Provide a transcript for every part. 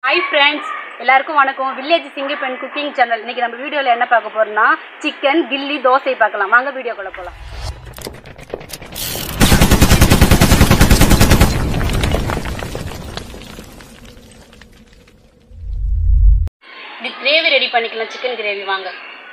Hi friends எல்லாருக்கும் வணக்கம் village single பெண் குக்கிங் சேனல் இன்னைக்கு நம்ம வீடியோவில் என்ன பார்க்க போறோம்னா சிக்கன் கில்லி தோசை பார்க்கலாம் வாங்க வீடியோக்குள்ள போகலாம் இப்படி கிரேவி ரெடி பண்ணிக்கலாம் சிக்கன் கிரேவி வாங்க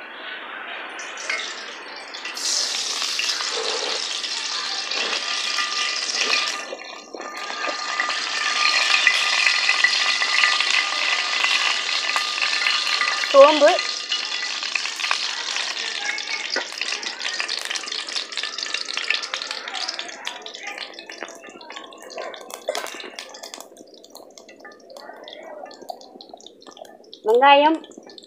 சோம்பு வெங்காயம்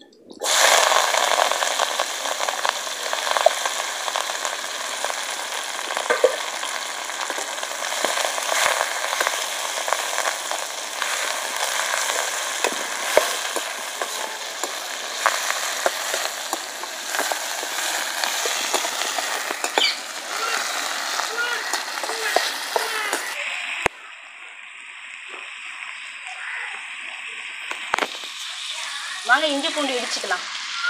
வாங்க இஞ்சி பூண்டு இடிச்சுக்கலாம்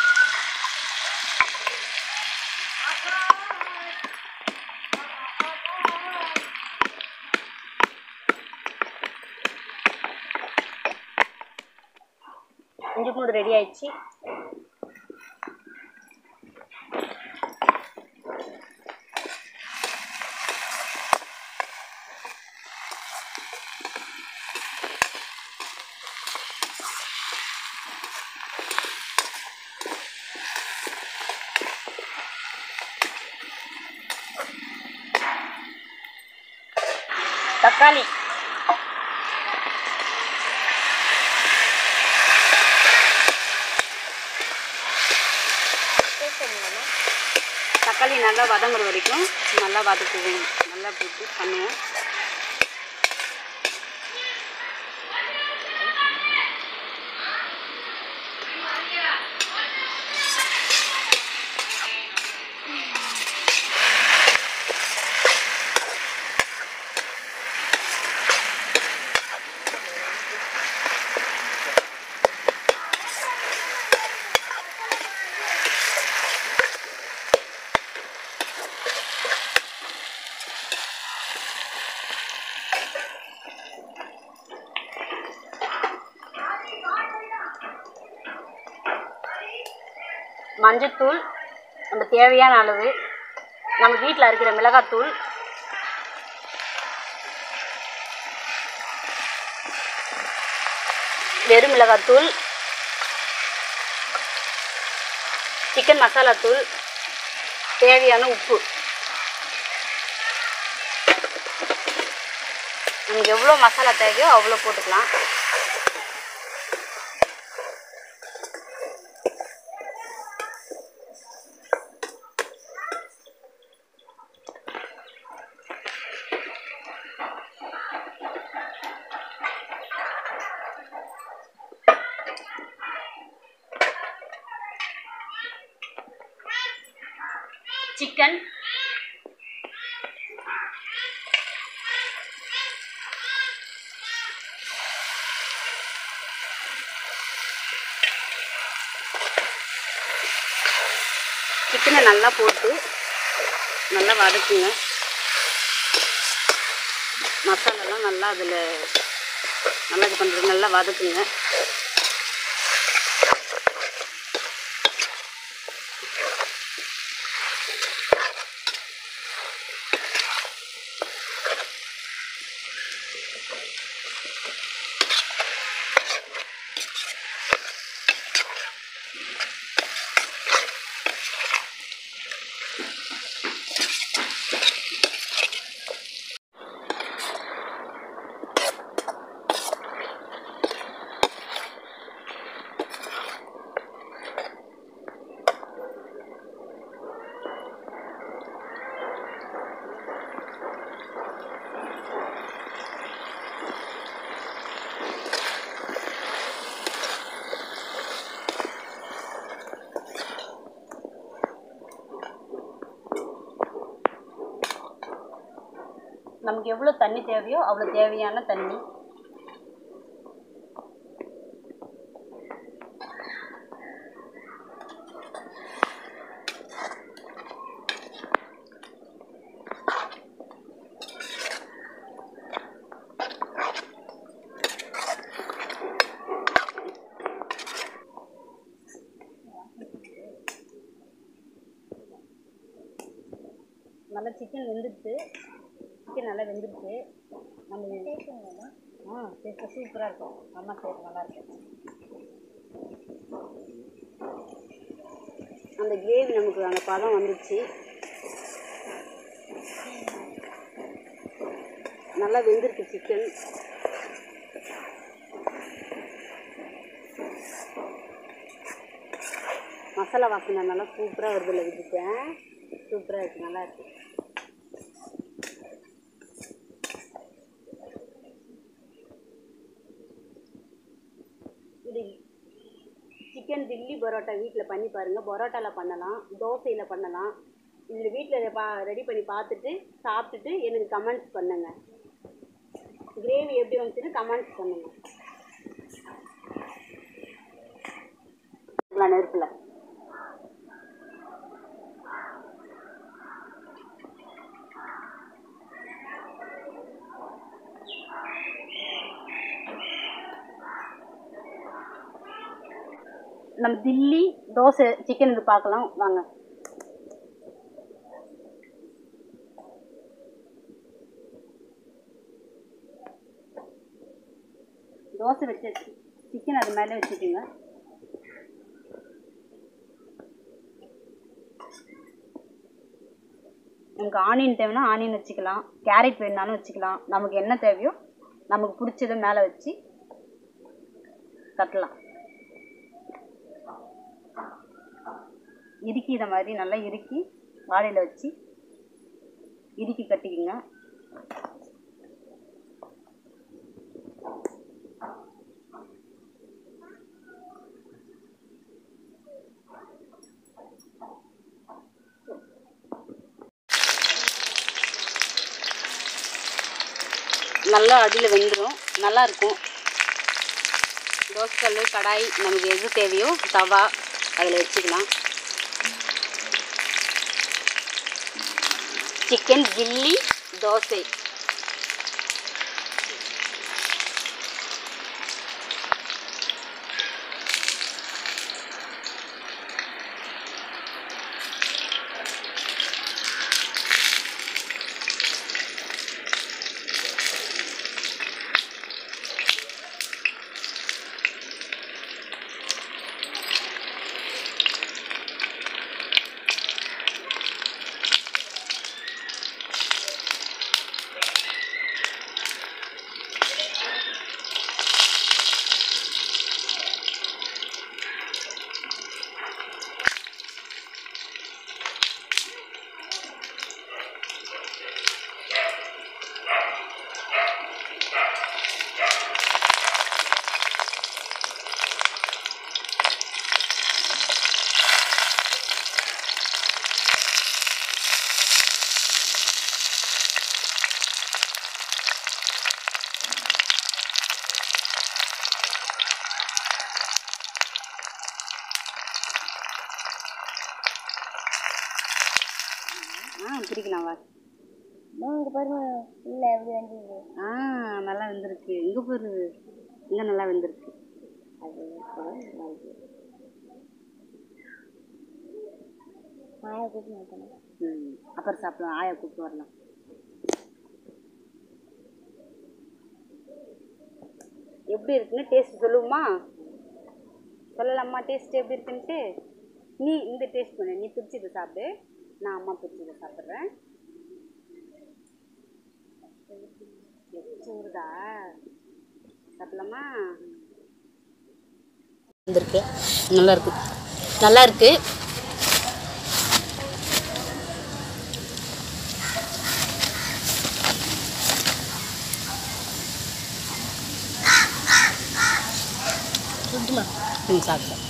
இஞ்சி பூண்டு ரெடி ஆயிடுச்சு தக்காளி தக்காளி நல்லா வதங்குற வரைக்கும் நல்லா வதக்குவேன் நல்லா போட்டு பண்ணுவேன் மஞ்சத்தூள் நம்ம தேவையான அளவு நம்ம வீட்டில் அரைக்கிற மிளகாத்தூள் வெறும் மிளகாத்தூள் சிக்கன் மசாலாத்தூள் தேவையான உப்பு நமக்கு எவ்வளோ மசாலா தேவையோ அவ்வளோ போட்டுக்கலாம் சிக்கன் சிக்கனை நல்லா போட்டு நல்லா வதக்குங்க மசாலாலாம் நல்லா அதில் நல்லா இது பண்ணுறது நல்லா வதக்குங்க நமக்கு எவ்வளோ தண்ணி தேவையோ அவ்வளோ தேவையான தண்ணி நல்லா சிக்கன் வெந்துடுச்சு சிக்கன் நல்லா வெந்துடுச்சு நம்ம ஆ டேஸ்ட்டாக சூப்பராக இருக்கும் அம்மா செய்கிறது நல்லா இருக்கும் அந்த கிரேவி நமக்கு அந்த பதம் வந்துடுச்சு நல்லா வெந்திருக்கு சிக்கன் மசாலா வாசனை நல்லா சூப்பராக வருதுல விட்டுட்டேன் சூப்பராக இருக்குது நல்லா இருக்கு இது சிக்கன் தில்லி பரோட்டா வீட்டில் பண்ணி பாருங்கள் பரோட்டாவில் பண்ணலாம் தோசையில் பண்ணலாம் இதில் வீட்டில் பா ரெடி பண்ணி பார்த்துட்டு சாப்பிட்டுட்டு எனக்கு கமெண்ட்ஸ் பண்ணுங்கள் கிரேவி எப்படி வந்துச்சுன்னு கமெண்ட்ஸ் பண்ணுங்கள் நெருப்பில் நம்ம தில்லி தோசை சிக்கன் இது பார்க்கலாம் வாங்க தோசை வச்ச சிக்கன் அது மேலே வச்சுக்கோங்க நமக்கு ஆனியன் தேவைன்னா ஆனியன் வச்சுக்கலாம் கேரட் வேணுனாலும் வச்சுக்கலாம் நமக்கு என்ன தேவையோ நமக்கு பிடிச்சதை மேலே வச்சு தட்டலாம் இறுக்கி இதை மாதிரி நல்லா இறுக்கி வாழையில் வச்சு இறுக்கி கட்டிக்கிங்க நல்லா அடியில் வெந்துடும் நல்லா இருக்கும் தோசைக்கல் கடாய் நமக்கு எது தேவையோ தவா அதில் வச்சுக்கலாம் சிக்கன் கில்லி தோசை ஆ பிரிக்கலாம் வா இங்கே பாருங்க உள்ள எப்படி வந்தது ஆ நல்லா வெந்திருக்கு இங்கே பாரு இங்கே நல்லா வெந்திருக்கு அது கூட நல்லா இருக்கு. மாயை கூட்டி மாட்டேன் ம் அப்புறம் சாப்பிடலாம் ஆயா கூப்பிட்டு வரலாம் எப்படி இருக்குன்னு டேஸ்ட் சொல்லுவோமா சொல்லலாமா டேஸ்ட் எப்படி இருக்குன்ட்டு நீ இந்த டேஸ்ட் பண்ணு நீ பிடிச்சதை சாப்பிடு நான் அம்மா பிடிச்சதை சாப்பிட்றேன் சூடுதா சாப்பிடலாமா வந்திருக்கு நல்லா இருக்கு நல்லா இருக்கு சுட்டுமா ம் சாப்பிட்டேன்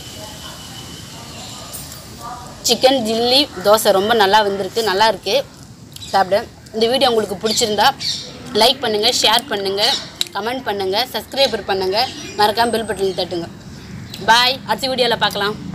சிக்கன் ஜில்லி தோசை ரொம்ப நல்லா வந்திருக்கு நல்லா இருக்கு சாப்பிட இந்த வீடியோ உங்களுக்கு பிடிச்சிருந்தா லைக் பண்ணுங்கள் ஷேர் பண்ணுங்கள் கமெண்ட் பண்ணுங்கள் சப்ஸ்கிரைபர் பண்ணுங்கள் மறக்காமல் பெல் பட்டன் தட்டுங்க பாய் அடுத்த வீடியோவில் பார்க்கலாம்